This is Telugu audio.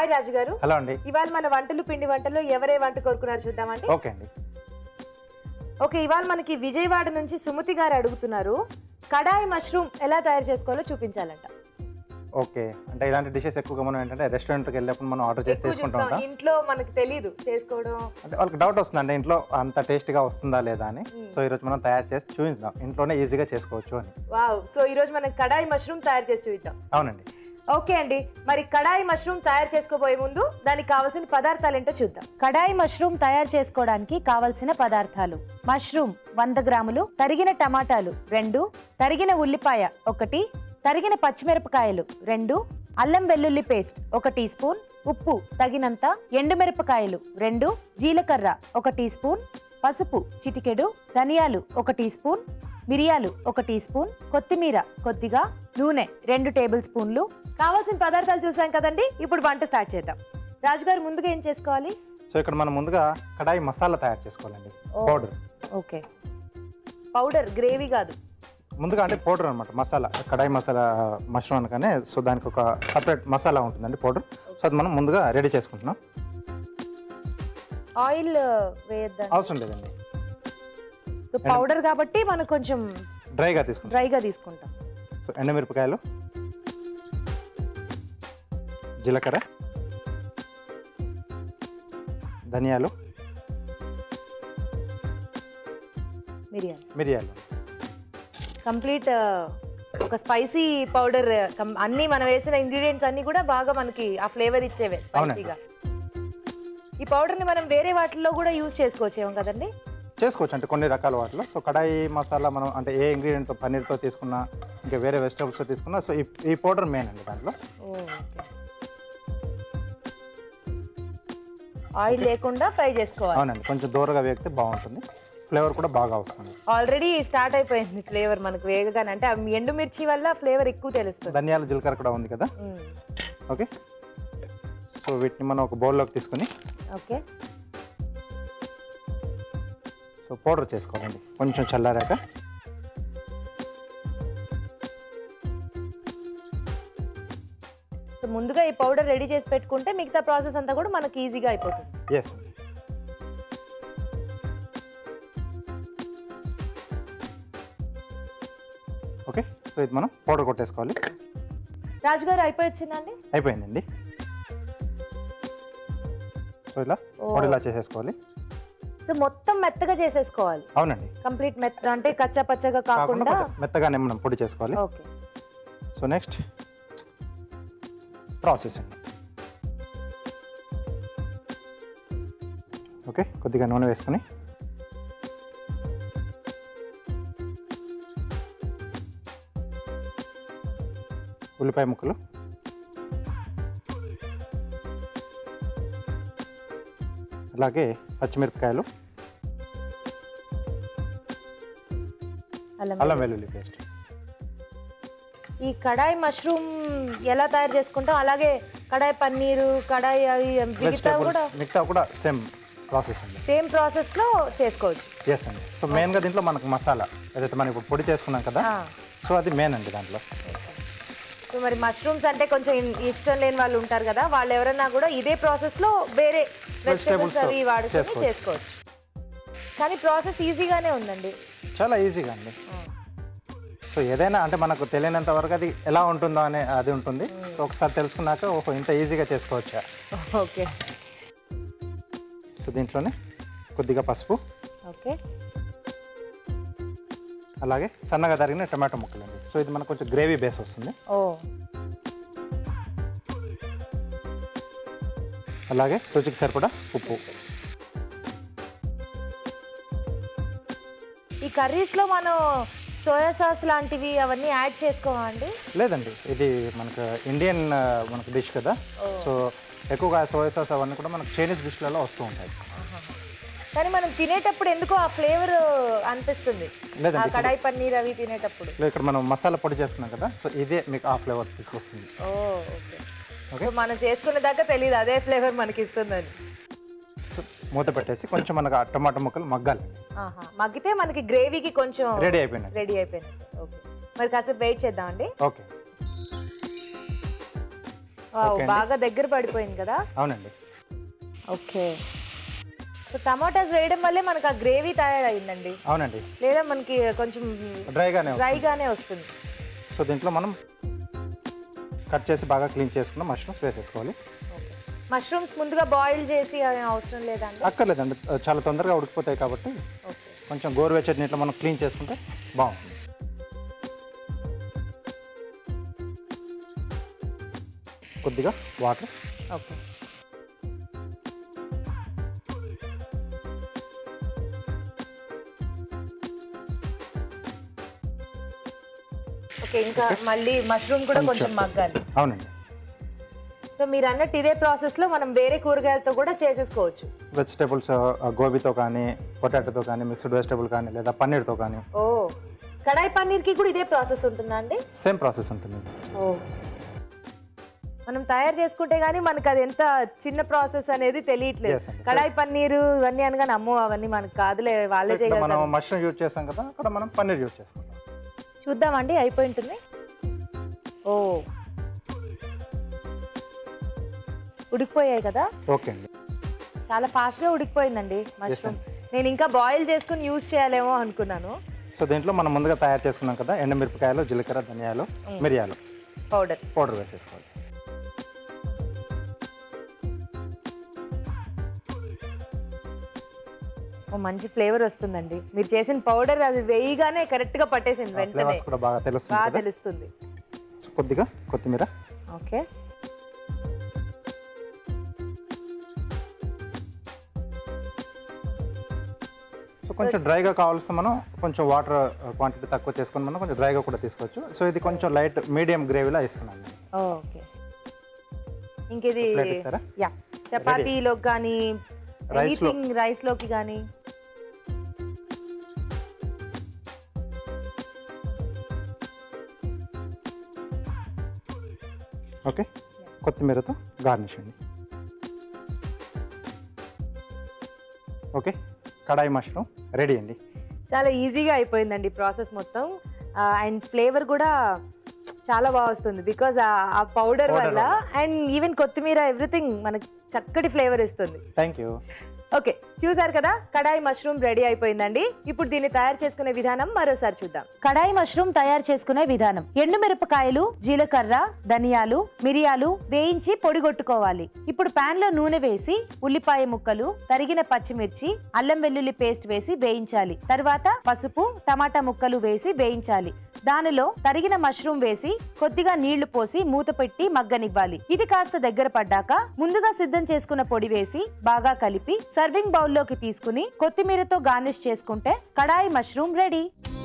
హాయ్ రాజు గారు హలో అండి ఇవాళ మన వంటలు పిండి వంటలు ఎవరే వంట కోరుకున్నారు చూద్దామండి ఓకే అండి ఓకే ఇవాళ మనకి విజయవాడ నుంచి సుమతి గారు అడుగుతున్నారు కడాయి మష్రూమ్ ఎలా తయారు చేసుకోవాలో చూపించాలంట ఓకే అంటే ఇలాంటి డిషెస్ ఎక్కువగా మనం ఏంటంటే రెస్టారెంట్కి వెళ్ళినప్పుడు మనం ఆర్డర్ చేసి ఎక్కువ తీసుకుంటూ చూస్తాం ఉంటాం ఇంట్లో మనకి తెలియదు చేసుకోవడం అంటే వాళ్ళకి డౌట్ వస్తుందండి ఇంట్లో అంత టేస్ట్గా వస్తుందా లేదా అని సో ఈరోజు మనం తయారు చేసి చూపిద్దాం ఇంట్లోనే ఈజీగా చేసుకోవచ్చు అని వావ్ సో ఈ రోజు మనం కడాయి మష్రూమ్ తయారు చేసి చూద్దాం అవునండి ఓకే అండి మరి కడాయి మష్రూమ్ తయారు చేసుకోబోయే ముందు దానికి కావాల్సిన పదార్థాలు ఏంటో చూద్దాం కడాయి మష్రూమ్ తయారు చేసుకోవడానికి కావలసిన పదార్థాలు మష్రూమ్ వంద గ్రాములు తరిగిన టమాటాలు రెండు తరిగిన ఉల్లిపాయ ఒకటి తరిగిన పచ్చిమిరపకాయలు రెండు అల్లం వెల్లుల్లి పేస్ట్ ఒక టీ స్పూన్ ఉప్పు తగినంత ఎండుమిరపకాయలు రెండు జీలకర్ర ఒక టీ స్పూన్ పసుపు చిటికెడు ధనియాలు ఒక టీ స్పూన్ మిరియాలు ఒక టీ స్పూన్ కొత్తిమీర కొద్దిగా నూనె రెండు టేబుల్ స్పూన్లు కావాల్సిన పదార్థాలు చూసాం కదండి ఇప్పుడు వంట స్టార్ట్ చేద్దాం రాజుగారు ముందుగా ఏం చేసుకోవాలి సో ఇక్కడ మనం ముందుగా కడాయి మసాలా తయారు చేసుకోవాలండి ఓ. పౌడర్ ఓకే పౌడర్ గ్రేవీ కాదు ముందుగా అంటే పౌడర్ అనమాట మసాలా కడాయి మసాలా మష్రూమ్ అనగానే సో దానికి ఒక సపరేట్ మసాలా ఉంటుందండి పౌడర్ సో అది మనం ముందుగా రెడీ చేసుకుంటున్నాం ఆయిల్ వేయద్దండి అవసరం లేదండి సో పౌడర్ కాబట్టి మనం కొంచెం డ్రైగా తీసుకుంటాం డ్రైగా తీసుకుంటాం సో ఎండుమిరపకాయలు జీలకర్ర ధనియాలు మిరియాలు మిరియాలు కంప్లీట్ ఒక స్పైసీ పౌడర్ అన్ని మనం వేసిన ఇంగ్రీడియంట్స్ అన్ని కూడా బాగా మనకి ఆ ఫ్లేవర్ ఇచ్చేవే అవునండి. స్పైసీగా ఈ పౌడర్ ని మనం వేరే వాటిల్లో కూడా యూజ్ చేసుకోవచ్చేమో కదండి చేసుకోవచ్చు అంటే కొన్ని రకాల వాటిలో సో కడాయి మసాలా మనం అంటే ఏ ఇంగ్రీడియంట్తో పన్నీర్తో తీసుకున్నా ఇంకా వేరే వెజిటబుల్స్తో తీసుకున్నా సో ఈ ఈ పౌడర్ మెయిన్ అండి దాంట్లో ఆయిల్ లేకుండా ఫ్రై చేసుకోవాలి అవునండి కొంచెం దూరగా వేగితే బాగుంటుంది ఫ్లేవర్ కూడా బాగా వస్తుంది ఆల్రెడీ స్టార్ట్ అయిపోయింది ఫ్లేవర్ మనకు వేగగానే అంటే ఆ ఎండుమిర్చి వల్ల ఫ్లేవర్ ఎక్కువ తెలుస్తుంది ధనియాల జీలకర్ర కూడా ఉంది కదా మ్మ్. ఓకే సో వీటిని మనం ఒక బౌల్లోకి తీసుకుని ఓకే సో పౌడర్ చేసుకోవాలండి కొంచెం చల్లారాక సో ముందుగా ఈ పౌడర్ రెడీ చేసి పెట్టుకుంటే మిగతా ప్రాసెస్ అంతా కూడా మనకి ఈజీగా అయిపోతుంది ఎస్ ఓకే సో ఇది మనం పౌడర్ కొట్టేసుకోవాలి రాజుగారు అయిపోయి వచ్చిందండి అయిపోయిందండి సో ఇలా ఓ. పౌడర్ ఇలా చేసేసుకోవాలి సో మొత్తం మెత్తగా చేసేసుకోవాలి అవునండి కంప్లీట్ మెత్త అంటే కచ్చా పచ్చగా కాకుండా కాకుండా కొంచెం మెత్తగానే మనం పొడి చేసుకోవాలి ఓకే సో నెక్స్ట్ ప్రాసెస్ అండి ఓకే కొద్దిగా నూనె వేసుకుని ఉల్లిపాయ ముక్కలు అలాగే పచ్చిమిరపకాయలు అల్లం అల్లం వెల్లుల్లి పేస్ట్ ఈ కడాయి మష్రూమ్ ఎలా తయారు చేసుకుంటాం అలాగే కడాయి పన్నీరు కడాయి అవి మిగతా కూడా వెజిటేబుల్స్ మిగతా కూడా సేమ్ ప్రాసెస్ అండి సేమ్ ప్రాసెస్ లో చేసుకోవచ్చు ఎస్ అండి సో మెయిన్గా దీంట్లో మనకు మసాలా ఏదైతే మనం ఇప్పుడు పొడి చేసుకున్నాం కదా ఆ. సో అది మెయిన్ అండి దాంట్లో సో మరి మష్రూమ్స్ అంటే కొంచెం ఇన్- ఇష్టం లేని వాళ్ళు ఉంటారు కదా వాళ్ళు ఎవరైనా కూడా ఇదే ప్రాసెస్ లో వేరే వెజిటేబుల్స్ తో అవి వాడుకొని చేసుకోవచ్చు. చేసుకోవచ్చు కానీ ప్రాసెస్ ఈజీగానే ఉందండి చాలా ఈజీగా అండి సో ఏదైనా అంటే మనకు తెలియనంత వరకు అది ఎలా ఉంటుందో అనే అది ఉంటుంది సో ఒకసారి తెలుసుకున్నాక ఓహో ఇంత ఈజీగా చేసుకోవచ్చా ఓకే సో దీంట్లోనే కొద్దిగా పసుపు ఓకే అలాగే సన్నగా తరిగిన టమాటో ముక్కలు అండి సో ఇది మనకు కొంచెం గ్రేవీ బేస్ వస్తుంది ఓ అలాగే రుచికి సరిపడా ఉప్పు ఈ కర్రీస్ లో మనం సోయా సాస్ లాంటివి అవన్నీ యాడ్ చేసుకోమండి లేదండి ఇది మనకు ఇండియన్ ఆ, మనకు డిష్ కదా సో ఎక్కువగా సోయా సాస్ అవన్నీ కూడా మనకు చైనీస్ డిష్లలో వస్తూ ఉంటాయి కానీ మనం తినేటప్పుడు ఎందుకో ఆ ఫ్లేవర్ అనిపిస్తుంది లేదండి, ఆ కడాయి పన్నీర్ అవి తినేటప్పుడు ఇలా ఇక్కడ మనం మసాలా పొడి చేసుకున్నాం కదా సో ఇదే మీకు ఆ ఫ్లేవర్ తీసుకొస్తుంది ఓ ఓకే ఓకే. సో మనం చేసుకునే దాకా తెలియదు అదే ఫ్లేవర్ మనకి ఇస్తుందని సో మూత పెట్టేసి కొంచెం మనకు ఆ టమాటా ముక్కలు మగ్గాలి ఆహా. మగ్గితే మనకి గ్రేవీకి కొంచెం రెడీ అయిపోయినట్టు రెడీ అయిపోయినట్టు ఓకే మరి కాసేపు వెయిట్ చేద్దామండి ఓకే వావ్, ఓకే అండి. బాగా దగ్గర పడిపోయింది కదా అవునండి ఓకే సో టమాటాస్ వేయడం వల్లే మనకు ఆ గ్రేవీ తయారైందండి అవునండి లేదా మనకి కొంచెం డ్రైగానే ఉంది. డ్రైగానే వస్తుంది సో దీంట్లో మనం కట్ చేసి బాగా క్లీన్ చేసుకున్న మష్రూమ్స్ వేసేసుకోవాలి మష్రూమ్స్ ముందుగా బాయిల్ చేసి అవి అవసరం లేదండి అక్కర్లేదండి చాలా తొందరగా ఉడికిపోతాయి కాబట్టి ఓకే కొంచెం గోరువెచ్చటి నీటిలో మనం క్లీన్ చేసుకుంటే బాగుంటుంది కొద్దిగా వాటర్ ఓకే ఓకే ఇంకా మళ్ళీ మష్రూమ్ కూడా కొంచెం మగ్గాలి అవునండి సో మీరు అన్నట్టు ఇదే ప్రాసెస్ లో మనం వేరే కూరగాయలతో కూడా చేసేసుకోవచ్చు వెజిటేబుల్స్ గోబీతో కానీ పొటాటోతో కానీ మిక్స్డ్ వెజిటేబుల్ కానీ లేదా పన్నీర్తో కానీ ఓ కడాయి పన్నీర్ కి కూడా ఇదే ప్రాసెస్ ఉంటుందా అండి సేమ్ ప్రాసెస్ ఉంటుంది ఓ మనం తయారు చేసుకుంటే గానీ మనకు అది ఎంత చిన్న ప్రాసెస్ అనేది తెలియట్లేదు Yes అండి. కడాయి పన్నీరు ఇవన్నీ అనగానే అమ్మో అవన్నీ మనకు కాదులే వాళ్ళే ఇక్కడ మనం చేయగలుగుతారు మష్రూమ్ యూజ్ చేస్తాం కదా అక్కడ మనం పన్నీర్ యూజ్ చేసుకుంటాం చూద్దామండి అయిపోయి ఉంటుంది ఓ ఉడికిపోయాయి కదా ఓకే అండి చాలా fast గా ఉడికిపోయిందండి మష్రూమ్ నేను ఇంకా బాయిల్ చేసుకుని యూజ్ చేయాలేమో అనుకున్నాను సో దీంట్లో మనం ముందుగా తయారు చేసుకున్నాం కదా ఎండుమిరపకాయలు జీలకర్ర ధనియాలు మిరియాలు పౌడర్ పౌడర్ వేసేసుకోవాలి ఓ మంచి ఫ్లేవర్ వస్తుందండి మీరు చేసిన పౌడర్ అది వేయగానే కరెక్ట్ గా పట్టేసింది వెంటనే ఫ్లేవర్స్ కూడా బాగా తెలుస్తుంది బాగా కదా తెలుస్తుంది సో కొద్దిగా కొత్తిమీర ఓకే సో కొంచెం డ్రైగా కావాల్సిన మనం కొంచెం వాటర్ క్వాంటిటీ తక్కువ చేసుకొని మనం కొంచెం డ్రైగా కూడా తీసుకోవచ్చు సో ఇది కొంచెం లైట్ మీడియం గ్రేవీలా ఇస్తున్నాను నేను. ఓకే ఇంక ఇది ప్లేట్ ఇస్తారా యా చపాతీలోకి కానీ Rice లో. ఎనీథింగ్ రైస్ లోకి కానీ ఓకే కొత్తిమీరతో గార్నిష్ అండి ఓకే కడాయి మష్రూమ్ రెడీ అండి చాలా ఈజీగా అయిపోయిందండి ప్రాసెస్ మొత్తం అండ్ ఫ్లేవర్ కూడా చాలా బాగా వస్తుంది బికాజ్ ఆ పౌడర్ Powder వల్ల అండ్ ఈవెన్ కొత్తిమీర ఎవ్రీథింగ్ మనకి చక్కటి ఫ్లేవర్ ఇస్తుంది థ్యాంక్ యూ ఓకే చూసారు కదా కడాయి మష్రూమ్ రెడీ అయిపోయిందండి ఇప్పుడు దీన్ని తయారు చేసుకునే విధానం మరోసారి చూద్దాం కడాయి మష్రూమ్ తయారు చేసుకునే విధానం ఎండు మిరపకాయలు జీలకర్ర ధనియాలు మిరియాలు వేయించి పొడిగొట్టుకోవాలి ఇప్పుడు పాన్ లో నూనె వేసి ఉల్లిపాయ ముక్కలు తరిగిన పచ్చిమిర్చి అల్లం వెల్లుల్లి పేస్ట్ వేసి వేయించాలి తర్వాత పసుపు టమాటా ముక్కలు వేసి వేయించాలి దానిలో తరిగిన మష్రూమ్ వేసి కొద్దిగా నీళ్లు పోసి మూత పెట్టి మగ్గనివ్వాలి ఇది కాస్త దగ్గర పడ్డాక ముందుగా సిద్ధం చేసుకున్న పొడి వేసి బాగా కలిపి సర్వింగ్ బౌల్లోకి తీసుకుని కొత్తిమీరతో గార్నిష్ చేసుకుంటే కడాయి మష్రూమ్ రెడీ